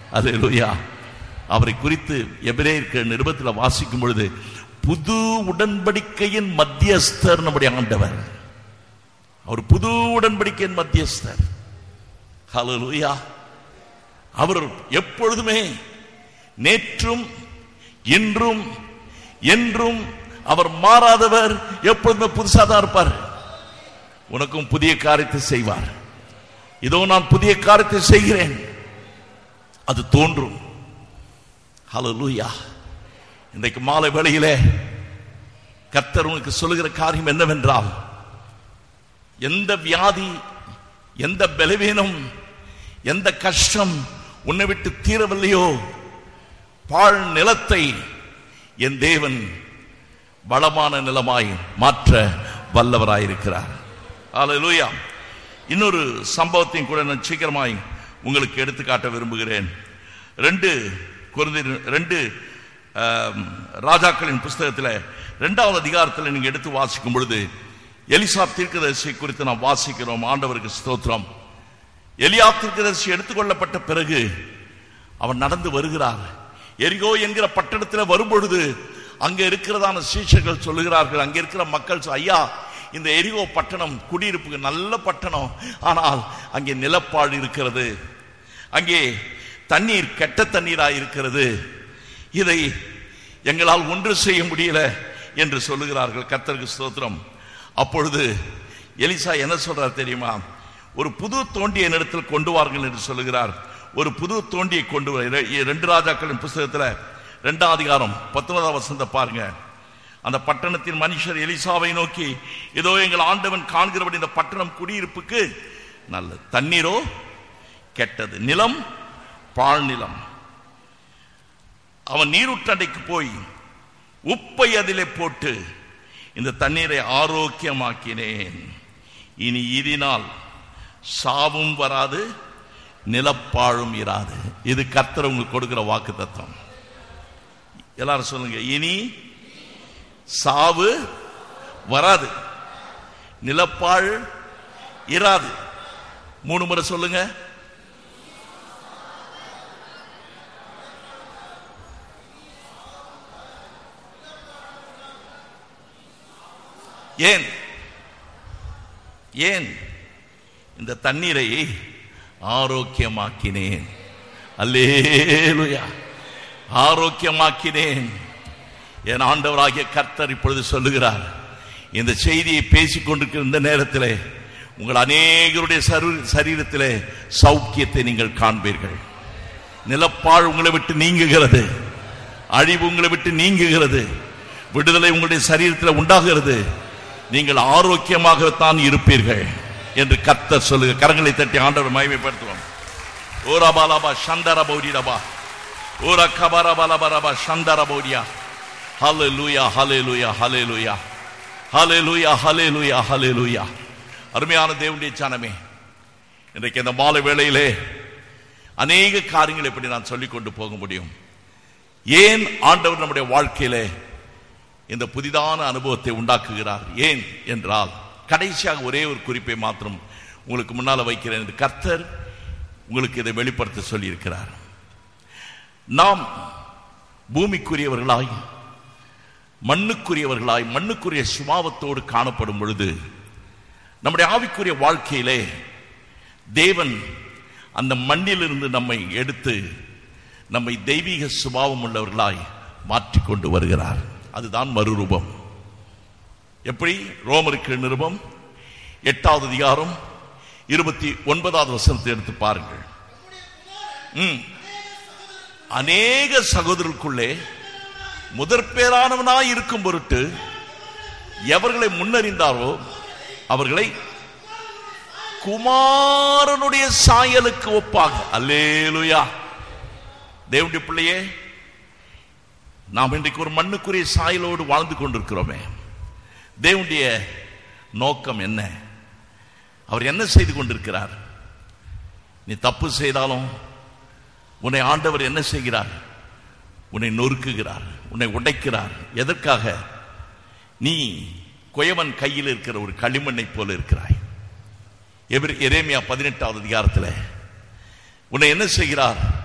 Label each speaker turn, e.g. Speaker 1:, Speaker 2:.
Speaker 1: அல்லேலூயா அவரை குறித்து எபிரேயருக்கு நிருபத்தில் வாசிக்கும் பொழுது புது உடன்படிக்கையின் மத்தியஸ்தர் நம்முடைய ஆண்டவர் அவர் புது உடன்படிக்கையின் மத்தியஸ்தர் ஹalleluya அவர் எப்பொழுதுமே நேற்றும் இன்றும் என்றும் அவர் மாறாதவர் எப்பொழுதுமே புதுசா தான் இருப்பார் உனக்கும் புதிய காரியத்தை செய்வார் இதோ நான் புதிய காரியத்தை செய்கிறேன் அது தோன்றும் ஹalleluya இன்றைக்கு மாலை வேளையிலே கர்த்தர் உனக்கு சொல்லுகிற காரியம் என்னவென்றால் எந்த வியாதி எந்த பலவீனம் எந்த கஷ்டம் உன்னை விட்டு தீரவில்லையோ பாழ் நிலத்தை என் தேவன் வளமான நிலமாய் மாற்ற வல்லவராயிருக்கிறார் அல்லேலூயா இன்னொரு சம்பவத்தையும் கூட நான் சீக்கிரமாய் உங்களுக்கு எடுத்துக்காட்ட விரும்புகிறேன் ரெண்டு குருந்தி ரெண்டு ஆம், ராஜாக்களின் புஸ்தகத்தில் ரெண்டாவது அதிகாரத்தில் நீங்க எடுத்து வாசிக்கும் பொழுது எலிசா தீர்க்கதரிசி குறித்து நாம் வாசிக்கிறோம் ஆண்டவருக்கு ஸ்தோத்திரம் எலியா தீர்க்கதரிசி எடுத்துக்கொள்ளப்பட்ட பிறகு அவன் நடந்து வருகிறார் எரிகோ என்கிற பட்டணத்தில் வரும்பொழுது அங்க இருக்கிறதான சீஷர்கள் சொல்லுகிறார்கள் அங்க இருக்கிற மக்கள் சொ- ஐயா இந்த எரிகோ பட்டணம் குடியிருப்புக்கு நல்ல பட்டணம் ஆனால் அங்கே நிலப்பாடு இருக்கிறது அங்கே தண்ணீர் கெட்ட தண்ணீராய் இருக்கிறது இதை எங்களால் ஒன்று செய்ய முடியல என்று சொல்லுகிறார்கள் கர்த்தருக்கு ஸ்தோத்திரம் அப்பொழுது எலிசா என்ன சொல்றார் தெரியுமா ஒரு புது தோண்டியை என்னிடத்தில் கொண்டு வாருங்கள் என்று சொல்லுகிறார் ஒரு புது தோண்டியை கொண்டு வர இர- ரெண்டு ராஜாக்களின் புஸ்தகத்துல ரெண்டாம் அதிகாரம் பத்தொன்பதாம் வசந்த பாருங்க அந்த பட்டணத்தின் மனுஷர் எலிசாவை நோக்கி இதோ எங்கள் ஆண்டவன் காண்கிறபடி இந்த பட்டணம் குடியிருப்புக்கு நல்லது தண்ணீரோ கெட்டது நிலம் பாழ் நிலம் அவன் நீருற்றண்டைக்கு போய் உப்பை அதிலே போட்டு இந்த தண்ணீரை ஆரோக்கியமாக்கினேன் இனி இதனால் சாவும் வராது நிலப்பாழும் இராது இது கர்த்தர் உங்களுக்கு கொடுக்கிற வாக்கு தத்துவம் எல்லாரும் சொல்லுங்க இனி சாவு வராது நிலப்பாழ் இராது மூணு முறை சொல்லுங்க ஏன் ஏன் இந்த தண்ணீரை ஆரோக்கியமாக்கினேன் அல்லேலுயா ஆரோக்கியமாக்கினேன் என் ஆண்டவராகிய கர்த்தர் இப்பொழுது சொல்லுகிறார் இந்த செய்தியை பேசிக் கொண்டிருக்கிற இந்த நேரத்திலே உங்கள் அநேகருடைய சரு- சரீரத்திலே சௌக்கியத்தை நீங்கள் காண்பீர்கள் நிலப்பாழ் உங்களை விட்டு நீங்குகிறது அழிவு உங்களை விட்டு நீங்குகிறது விடுதலை உங்களுடைய சரீரத்தில் உண்டாகிறது நீங்கள் ஆரோக்கியமாகத்தான் இருப்பீர்கள் என்று கர்த்தர் சொல்லுங்க கரங்களை தட்டி ஆண்டவர் மகிமைப்படுத்துவோம் ஓரா பாலாபா சந்தர பௌரிடபா ஓரா கபர பலபரபா சந்தர பௌரியா ஹலே லூயா ஹலே லூயா ஹலே லூயா ஹலே லூயா ஹலே லூயா ஹலே லூயா அருமையான தேவனுடைய சானமே இன்றைக்கு இந்த மாலை வேளையிலே அநேக காரியங்களை இப்படி நான் சொல்லிக் கொண்டு போக முடியும் ஏன் ஆண்டவர் நம்முடைய வாழ்க்கையிலே இந்த புதிதான அனுபவத்தை உண்டாக்குகிறார் ஏன் என்றால் கடைசியாக ஒரே ஒரு குறிப்பை மாத்திரம் உங்களுக்கு முன்னால வைக்கிறேன் என்று கர்த்தர் உங்களுக்கு இதை வெளிப்படுத்த சொல்லியிருக்கிறார் நாம் பூமிக்குரியவர்களாய் மண்ணுக்குரியவர்களாய் மண்ணுக்குரிய சுபாவத்தோடு காணப்படும் பொழுது நம்முடைய ஆவிக்குரிய வாழ்க்கையிலே தேவன் அந்த மண்ணிலிருந்து நம்மை எடுத்து நம்மை தெய்வீக சுபாவம் உள்ளவர்களாய் மாற்றிக்கொண்டு வருகிறார் அதுதான் மறுரூபம் எப்படி ரோமருக்கு நிருபம் எட்டாவது அதிகாரம் இருபத்தி ஒன்பதாவது வசனத்தை எடுத்து பாருங்கள் ம். அநேக சகோதரருக்குள்ளே முதற் பேரானவனாய் இருக்கும் பொருட்டு எவர்களை முன்னறிந்தாரோ அவர்களை குமாரனுடைய சாயலுக்கு ஒப்பாக அல்லேலுயா தேவனுடைய பிள்ளையே நாம் இன்றைக்கு ஒரு மண்ணுக்குரிய சாயலோடு வாழ்ந்து கொண்டிருக்கிறோமே தேவனுடைய நோக்கம் என்ன அவர் என்ன செய்து கொண்டிருக்கிறார் நீ தப்பு செய்தாலும் உன்னை ஆண்டவர் என்ன செய்கிறார் உன்னை நொறுக்குகிறார் உன்னை உடைக்கிறார் எதற்காக நீ குயவன் கையில் இருக்கிற ஒரு களிமண்ணை போல இருக்கிறாய் எபிர- எரேமியா பதினெட்டாவது அதிகாரத்தில் உன்னை என்ன செய்கிறார்